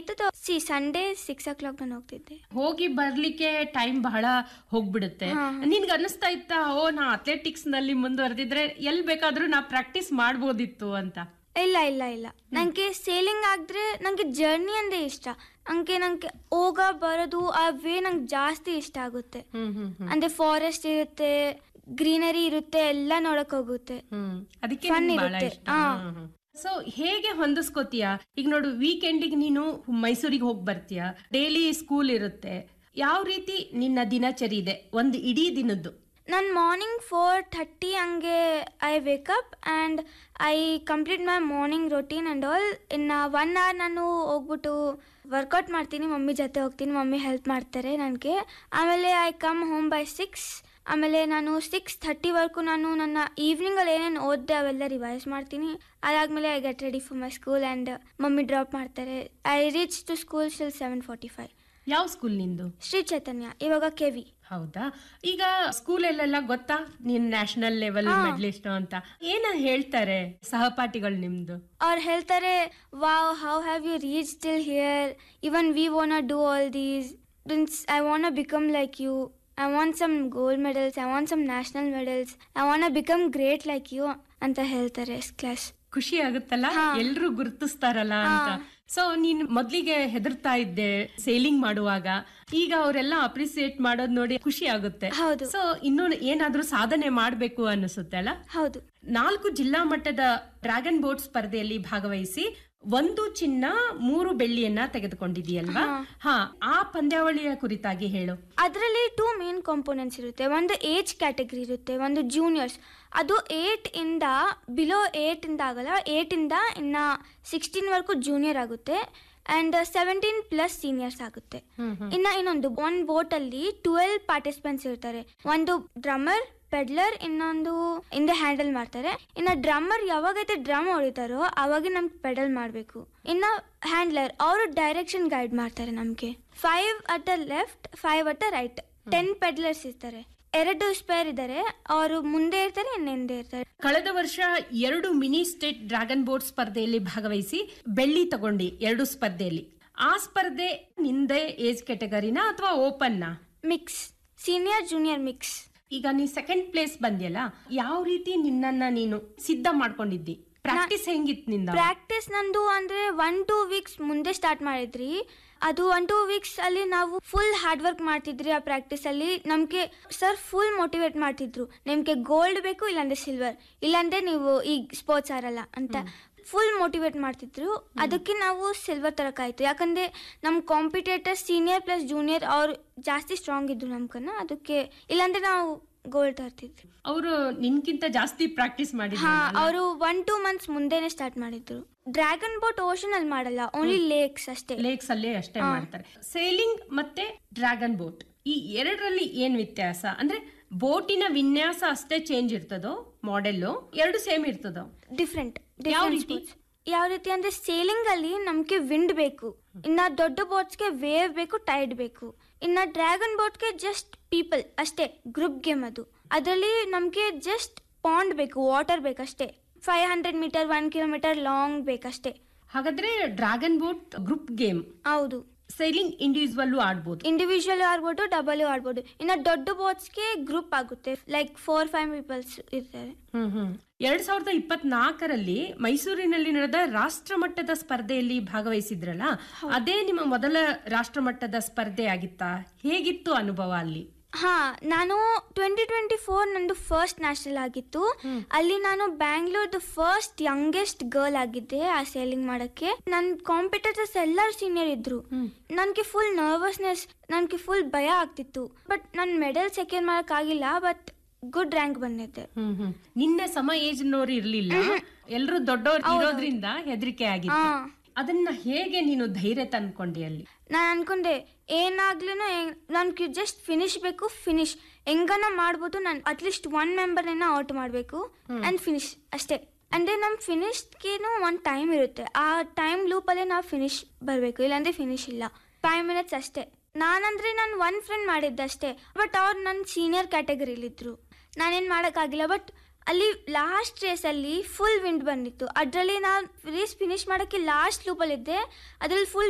Eight ಸಿ Sunday six o'clock ನಾನು ಹೋಗ್ತಿದ್ದೆ ಹೋಗಿ ಬರ್ಲಿಕ್ಕೆ ಟೈಮ್ ಬಹಳ ಹೋಗ್ಬಿಡುತ್ತೆ ನಿನ್ಗೆ ಅನಿಸ್ತಾ ಇತ್ತಾ ಓ ನಾ ಅಥ್ಲೆಟಿಕ್ಸ್ ನಲ್ಲಿ ಮುಂದುವರೆದಿದ್ರೆ ಎಲ್ ಬೇಕಾದ್ರೂ ನಾ ಪ್ರಾಕ್ಟೀಸ್ ಮಾಡ್ಬೋದಿತ್ತು ಅಂತ ಇಲ್ಲ ಇಲ್ಲ ಇಲ್ಲ ನಂಗೆ ಸೇಲಿಂಗ್ ಆಗಿದ್ರೆ ನಂಗೆ ಜರ್ನಿ ಅಂದ್ರೆ ಇಷ್ಟ ನಂಗೆ ನಂಗೆ ಹೋಗ ಬರೋದು ಆ ವೇ ನಂಗೆ ಜಾಸ್ತಿ ಇಷ್ಟ ಆಗುತ್ತೆ ಹ್ಮ್ ಹ್ಮ್ ಹ್ಮ್ ಅಂದ್ರೆ ಫಾರೆಸ್ಟ್ ಇರುತ್ತೆ ಗ್ರೀನರಿ ಇರುತ್ತೆ ಎಲ್ಲ ನೋಡಕ್ ಹೋಗುತ್ತೆ ಹ್ಮ್ ಅದಕ್ಕೆ Fun ನಿಂಗ್ ಬಹಳ ಇರುತ್ತೆ. ಇಷ್ಟ ಹಾ. ಸೊ ಹೇಗೆ ಹೊಂದಿಸ್ಕೋತೀಯ ಈಗ ನೋಡು ವೀಕೆಂಡಿಗೆ ನೀನು ಮೈಸೂರಿಗೆ ಹೋಗಿ ಬರ್ತೀಯ ಡೈಲಿ ಸ್ಕೂಲ್ ಇರುತ್ತೆ ಯಾವ ರೀತಿ ನಿನ್ನ ದಿನಚರಿ ಇದೆ ಒಂದು ಇಡೀ ದಿನದ್ದು ನಾನು ಮಾರ್ನಿಂಗ್ ಫೋರ್ ಥರ್ಟಿ ಹಂಗೆ I wake up and I complete my morning routine and all ಇನ್ನು ಒನ್ ಅವರ್ ನಾನು ಹೋಗ್ಬಿಟ್ಟು ವರ್ಕೌಟ್ ಮಾಡ್ತೀನಿ ಮಮ್ಮಿ ಜೊತೆ ಹೋಗ್ತೀನಿ ಮಮ್ಮಿ ಹೆಲ್ಪ್ ಮಾಡ್ತಾರೆ ನನಗೆ ಆಮೇಲೆ I come home by six ಆಮೇಲೆ ನಾನು ಸಿಕ್ಸ್ ಥರ್ಟಿವರೆಗೂ ನಾನು ನನ್ನ ಈವ್ನಿಂಗಲ್ಲಿ ಏನೇನು ಓದಿದೆ ಅವೆಲ್ಲ ರಿವೈಸ್ ಮಾಡ್ತೀನಿ ಅದಾದಮೇಲೆ I get ready for my school and mummy drop ಮಾಡ್ತಾರೆ I reach to school still seven forty five ಯಾವ ಸ್ಕೂಲ್ ನಿಂದು ಶ್ರೀ ಚೈತನ್ಯ ಇವಾಗ ಕೆ ವಿ ಹೌದಾ ಈಗ ಸ್ಕೂಲಲ್ಲೆಲ್ಲ ಗೊತ್ತಾ ನೀನ್ ನ್ಯಾಷನಲ್ ಲೆವೆಲ್ ಮೆಡಲಿಸ್ಟ್ ಅಂತ ಏನ ಹೇಳ್ತಾರೆ ಸಹಪಾಠಿಗಳು ನಿಮ್ದು ಅವ್ರು ಹೇಳ್ತಾರೆ wow how have you reach till here even we want do all these means I want become like you I want some gold medals I want some national medals I want become great like you ಅಂತ ಹೇಳ್ತಾರೆ class ಖುಷಿ ಆಗುತ್ತಲ್ಲ ಎಲ್ರು ಗುರುತಿಸ್ತಾರಲ್ಲ ಅಂತ so ನೀನ್ ಮೊದ್ಲಿಗೆ ಹೆದರ್ತಾ ಇದ್ದೆ selling ಮಾಡುವಾಗ ಈಗ ಅವರೆಲ್ಲ ಅಪ್ರಿಸಿಯೇಟ್ ಮಾಡೋದ್ ನೋಡಿ ಖುಷಿ ಆಗುತ್ತೆ ಹೌದು. ಸೊ ಇನ್ನು ಏನಾದ್ರೂ ಸಾಧನೆ ಮಾಡ್ಬೇಕು ಅನಿಸುತ್ತೆ ಅಲ್ಲ ಹೌದು ನಾಲ್ಕು ಜಿಲ್ಲಾ ಮಟ್ಟದ ಡ್ರ್ಯಾಗನ್ ಬೋಟ್ ಸ್ಪರ್ಧೆಯಲ್ಲಿ ಭಾಗವಹಿಸಿ ಒಂದು ಚಿನ್ನ ಮೂರು ಬೆಳ್ಳಿಯನ್ನ ತೆಗೆದುಕೊಂಡಿದೀಯಲ್ವಾ ಹಾ ಆ ಪಂದ್ಯಾವಳಿಯ ಕುರಿತಾಗಿ ಹೇಳು ಅದರಲ್ಲಿ ಟೂ ಮೇನ್ ಕಾಂಪೋನೆಂಟ್ಸ್ ಇರುತ್ತೆ ಒಂದು ಏಜ್ ಕ್ಯಾಟಗರಿ ಇರುತ್ತೆ ಒಂದು ಜೂನಿಯರ್ಸ್ ಅದು ಏಟ್ ಇಂದ ಬಿಲೋ ಏಟ್ ಇಂದ ಆಗಲ್ಲ ಏಟ್ ಇಂದ ಇನ್ನ ಸಿಕ್ಸ್ಟೀನ್ ವರೆಗೂ ಜೂನಿಯರ್ ಆಗುತ್ತೆ ಅಂಡ್ ಸೆವೆಂಟೀನ್ ಪ್ಲಸ್ ಸೀನಿಯರ್ಸ್ ಆಗುತ್ತೆ ಇನ್ನ ಇನ್ನೊಂದು ಒಂದು ಬೋಟ್ ಅಲ್ಲಿ ಟ್ವೆಲ್ ಪಾರ್ಟಿಸಿಪೆಂಟ್ಸ್ ಇರ್ತಾರೆ ಒಂದು ಡ್ರಮ್ಮರ್ ಪೆಡ್ಲರ್ ಇನ್ನೊಂದು ಹಿಂದೆ ಹ್ಯಾಂಡಲ್ ಮಾಡ್ತಾರೆ ಇನ್ನ ಡ್ರಮ್ಮರ್ ಯಾವಾಗೈತೆ ಡ್ರಮ್ ಹೊಡಿತಾರೋ ಅವಾಗ ನಮ್ಗೆ ಪೆಡಲ್ ಮಾಡಬೇಕು ಇನ್ನ ಹ್ಯಾಂಡ್ಲರ್ ಅವರು ಡೈರೆಕ್ಷನ್ ಗೈಡ್ ಮಾಡ್ತಾರೆ ನಮ್ಗೆ five at a left five at a right ten paddlers ಇರ್ತಾರೆ ಎರಡು ಸ್ಪೇರ್ ಇದ್ದಾರೆ ಅವರು ಮುಂದೆ ಇರ್ತಾರೆ ಇನ್ನು ಹಿಂದೆ ಇರ್ತಾರೆ ಕಳೆದ ವರ್ಷ ಎರಡು ಮಿನಿ ಸ್ಟೇಟ್ ಡ್ರ್ಯಾಗನ್ ಬೋಟ್ ಸ್ಪರ್ಧೆಯಲ್ಲಿ ಭಾಗವಹಿಸಿ ಬೆಳ್ಳಿ ತಗೊಂಡಿ ಎರಡು ಸ್ಪರ್ಧೆಯಲ್ಲಿ ಆ ಸ್ಪರ್ಧೆ ನಿಂದೆ ಏಜ್ ಕೆಟಗರಿನ ಅಥವಾ ಓಪನ್ನ ಮಿಕ್ಸ್ ಸೀನಿಯರ್ ಜೂನಿಯರ್ ಮಿಕ್ಸ್ ಈಗ ನೀ ಸೆಕೆಂಡ್ ಪ್ಲೇಸ್ ಬಂದ್ಯಲ್ಲ ಯಾವ ರೀತಿ ನಿನ್ನನ್ನ ನೀನು ಸಿದ್ಧ ಮಾಡ್ಕೊಂಡಿದ್ದಿ ಪ್ರಾಕ್ಟೀಸ್ ಹೆಂಗಿತ್ತು ನಿಂದ ಪ್ರಾಕ್ಟೀಸ್ ನಂದು ಅಂದ್ರೆ ಒನ್ ಟೂ ವೀಕ್ಸ್ ಮುಂದೆ ಸ್ಟಾರ್ಟ್ ಮಾಡಿದ್ರಿ ಅದು ಒನ್ ಟೂ ವೀಕ್ಸ್ ಅಲ್ಲಿ ನಾವು ಫುಲ್ ಹಾರ್ಡ್ ವರ್ಕ್ ಮಾಡ್ತಿದ್ರಿ ಆ ಪ್ರಾಕ್ಟೀಸ್ ಅಲ್ಲಿ ನಮ್ಗೆ ಸರ್ ಫುಲ್ ಮೋಟಿವೇಟ್ ಮಾಡ್ತಿದ್ರು ನಿಮ್ಗೆ ಗೋಲ್ಡ್ ಬೇಕು ಇಲ್ಲಾಂದ್ರೆ ಸಿಲ್ವರ್ ಇಲ್ಲಾಂದ್ರೆ ನೀವು ಈಗ ಸ್ಪೋರ್ಟ್ಸ್ ಆರಲ್ಲ ಅಂತ ಫುಲ್ ಮೋಟಿವೇಟ್ ಮಾಡ್ತಿದ್ರು ಅದಕ್ಕೆ ನಾವು ಸಿಲ್ವರ್ ತರಕಾಯ್ತು ಯಾಕಂದ್ರೆ ನಮ್ಮ ಕಾಂಪಿಟೇಟರ್ ಸೀನಿಯರ್ ಪ್ಲಸ್ ಜೂನಿಯರ್ ಅವ್ರು ಜಾಸ್ತಿ ಸ್ಟ್ರಾಂಗ್ ಇದ್ರು ನಮ್ಕನ್ನ ಅದಕ್ಕೆ ಇಲ್ಲಾಂದ್ರೆ ನಾವು ಗೋಲ್ಡ್ ತರ್ತಿದ್ವಿ ಅವರು ನಿನ್ಕಿಂತ ಜಾಸ್ತಿ ಪ್ರಾಕ್ಟೀಸ್ ಮಾಡಿದ್ರು ಹಾ ಅವರು ಒನ್ ಟೂ ಮಂತ್ಸ್ ಮುಂದೆನೆ ಸ್ಟಾರ್ಟ್ ಮಾಡಿದ್ರು ಡ್ರ್ಯಾಗನ್ ಬೋಟ್ ಓಷನ್ ಅಲ್ಲಿ ಮಾಡಲ್ಲ ಓನ್ಲಿ ಲೇಕ್ಸ್ ಅಷ್ಟೇ ಲೇಕ್ಸ್ ಅಲ್ಲೇ ಅಷ್ಟೇ ಮಾಡ್ತಾರೆ ಸೇಲಿಂಗ್ ಮತ್ತೆ ಡ್ರ್ಯಾಗನ್ ಬೋಟ್ ಈ ಎರಡರಲ್ಲಿ ಏನ್ ವ್ಯತ್ಯಾಸ ಅಂದ್ರೆ ಬೋಟಿನ ವಿನ್ಯಾಸ ಅಷ್ಟೇ ಚೇಂಜ್ ಇರ್ತದೋ ಮಾಡೆಲ್ಲು ಎರಡು ಸೇಮ್ ಇರ್ತದೋ ಡಿಫ್ರೆಂಟ್ ಯಾವ ರೀತಿ? ಯಾವ ರೀತಿ ಅಂದ್ರೆ ಸೇಲಿಂಗ್ ಅಲ್ಲಿ ನಮ್ಗೆ ವಿಂಡ್ ಬೇಕು ಇನ್ನ ದೊಡ್ಡ ಬೋಟ್ಸ್ಗೆ ವೇವ್ ಬೇಕು ಟೈಡ್ ಬೇಕು ಇನ್ನ ಡ್ರ್ಯಾಗನ್ ಬೋಟ್ಗೆ ಜಸ್ಟ್ ಪೀಪಲ್ ಅಷ್ಟೇ ಗ್ರೂಪ್ ಗೇಮ್ ಅದು ಅದರಲ್ಲಿ ನಮ್ಗೆ ಜಸ್ಟ್ ಪಾಂಡ್ ಬೇಕು ವಾಟರ್ ಬೇಕಷ್ಟೇ five hundred metre one kilometre long ಬೇಕಷ್ಟೇ ಹಾಗಾದ್ರೆ ಡ್ರ್ಯಾಗನ್ ಬೋಟ್ ಗ್ರೂಪ್ ಗೇಮ್ ಹೌದು ಸೈಲಿಂಗ್ ಇಂಡಿವಿಜುವಲ್ ಆಡ್ಬೋದು ಇಂಡಿವಿಜುವಲ್ ಆಡ್ಬೋದು ಡಬಲ್ ಆಡ್ಬೋದು ಇನ್ನು ದೊಡ್ಡ ಬೋಟ್ಸ್ಗೆ ಗ್ರೂಪ್ ಆಗುತ್ತೆ ಲೈಕ್ ಫೋರ್ ಫೈವ್ ಪೀಪಲ್ಸ್ ಇರ್ತಾರೆ ಹ್ಮ್ ಹ್ಮ್ ಎರಡ್ ಸಾವಿರದ ಇಪ್ಪತ್ನಾಲ್ಕರಲ್ಲಿ ಮೈಸೂರಿನಲ್ಲಿ ನಡೆದ ರಾಷ್ಟ್ರ ಮಟ್ಟದ ಸ್ಪರ್ಧೆಯಲ್ಲಿ ಭಾಗವಹಿಸಿದ್ರಲ್ಲ ಅದೇ ನಿಮ್ಮ ಮೊದಲ ರಾಷ್ಟ್ರ ಮಟ್ಟದ ಸ್ಪರ್ಧೆ ಆಗಿತ್ತಾ ಹೇಗಿತ್ತು ಅನುಭವ ಅಲ್ಲಿ ಹಾ ನಾನು ಟ್ವೆಂಟಿ ಟ್ವೆಂಟಿ ಫೋರ್ ನಂದು ಫಸ್ಟ್ ನ್ಯಾಷನಲ್ ಆಗಿತ್ತು ಅಲ್ಲಿ ನಾನು ಬ್ಯಾಂಗ್ಳೂರ್ದು ಫಸ್ಟ್ ಯಂಗೆಸ್ಟ್ ಗರ್ಲ್ ಆಗಿದ್ದೆ ಆ ಸೇಲಿಂಗ್ ಮಾಡಕ್ಕೆ ನನ್ನ ಕಾಂಪಿಟೇಟರ್ಸ್ ಎಲ್ಲರೂ ಸೀನಿಯರ್ ಇದ್ರು ನನಗೆ ಫುಲ್ ನರ್ವಸ್ನೆಸ್ ನನಗೆ ಫುಲ್ ಭಯ ಆಗ್ತಿತ್ತು ಬಟ್ ನಾನು ಮೆಡಲ್ ಸೆಕ್ಯೂರ್ ಮಾಡಕ್ ಆಗಿಲ್ಲ ಬಟ್ ಗುಡ್ ರ್ಯಾಂಕ್ ಬಂದಿದ್ದೆ ಹ್ಮ್ ಹ್ಮ್ ನಿನ್ನೆ ಸಮ ಏಜ್ ನವರು ಇರ್ಲಿಲ್ಲ ಎಲ್ರು ದೊಡ್ಡವ್ರು ಇರೋದ್ರಿಂದ ಹೆದರಿಕೆ ಆಗಿತ್ತು ಹಾ. ಅದನ್ನ ಹೇಗೆ ನೀನು ಧೈರ್ಯ ತಂದ್ಕೊಂಡಿ ಅಲ್ಲಿ ನಾನು ಅನ್ಕೊಂಡೆ ಏನಾಗ್ಲೂ ನನ್ಗೆ ಜಸ್ಟ್ ಫಿನಿಶ್ ಬೇಕು ಫಿನಿಶ್ ಹೆಂಗನ ಮಾಡ್ಬೋದು ನಾನು ಅಟ್ಲೀಸ್ಟ್ ಒನ್ ಮೆಂಬರ್ನ ಔಟ್ ಮಾಡಬೇಕು ಆ್ಯಂಡ್ ಫಿನಿಶ್ ಅಷ್ಟೇ ಅಂದರೆ ನಮ್ಮ ಫಿನಿಶ್ಗೇನು ಒಂದು ಟೈಮ್ ಇರುತ್ತೆ ಆ ಟೈಮ್ ಲೂಪಲ್ಲೇ ನಾವು ಫಿನಿಶ್ ಬರಬೇಕು ಇಲ್ಲಾಂದ್ರೆ ಫಿನಿಶ್ ಇಲ್ಲ ಫೈವ್ ಮಿನಿಟ್ಸ್ ಅಷ್ಟೇ ನಾನಂದ್ರೆ ನಾನು ಒನ್ ಫ್ರೆಂಡ್ ಮಾಡಿದ್ದಷ್ಟೇ ಬಟ್ ಅವ್ರು ನನ್ನ ಸೀನಿಯರ್ ಕ್ಯಾಟಗರಿಲಿದ್ರು ನಾನೇನು ಮಾಡೋಕ್ಕಾಗಿಲ್ಲ ಬಟ್ ಅಲ್ಲಿ ಲಾಸ್ಟ್ ರೇಸಲ್ಲಿ ಫುಲ್ ವಿಂಡ್ ಬಂದಿತ್ತು ಅದರಲ್ಲಿ ನಾನು ರೇಸ್ ಫಿನಿಶ್ ಮಾಡೋಕ್ಕೆ ಲಾಸ್ಟ್ ಲೂಪಲ್ಲಿದ್ದೆ ಅದರಲ್ಲಿ ಫುಲ್